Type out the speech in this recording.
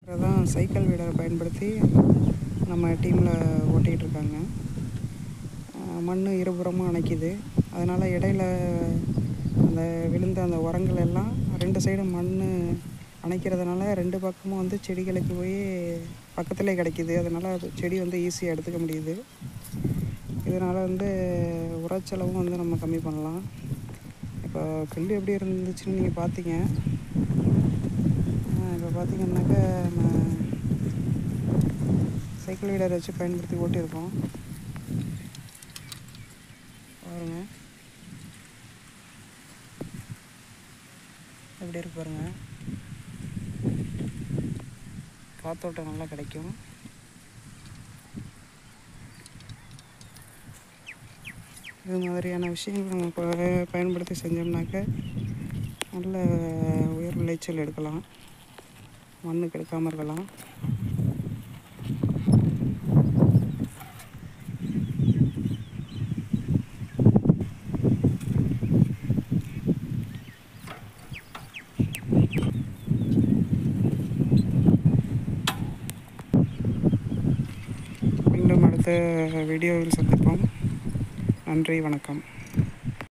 தான் சைக்கிள் வீடரை பயன்படுத்தி நம்ம டீமில் ஓட்டிகிட்டு இருக்காங்க மண் இருபுறமும் அணைக்குது அதனால் இடையில அந்த விழுந்த அந்த உரங்கள் எல்லாம் ரெண்டு சைடும் மண் அணைக்கிறதுனால ரெண்டு பக்கமும் வந்து செடிகளுக்கு போய் பக்கத்துலேயே கிடைக்கிது அதனால் அது செடி வந்து ஈஸியாக எடுத்துக்க முடியுது இதனால் வந்து உரச்செலவும் வந்து நம்ம கம்மி பண்ணலாம் இப்போ பில்லு எப்படி இருந்துச்சுன்னு நீங்கள் பார்த்தீங்க இப்போ பார்த்தீங்கன்னாக்கா நம்ம சைக்கிள் வீடர் வச்சு பயன்படுத்தி ஓட்டியிருக்கோம் பாருங்க எப்படி இருக்கு பாருங்க காத்தோட்டம் நல்லா கிடைக்கும் இது மாதிரியான விஷயங்கள் நம்ம ப- பயன்படுத்தி செஞ்சோம்னாக்க நல்ல உயர் விளைச்சல் எடுக்கலாம் மண்ணு கெடுக்காமல் இருக்கலாம் மீண்டும் அடுத்த வீடியோவில் சந்திப்போம் நன்றி வணக்கம்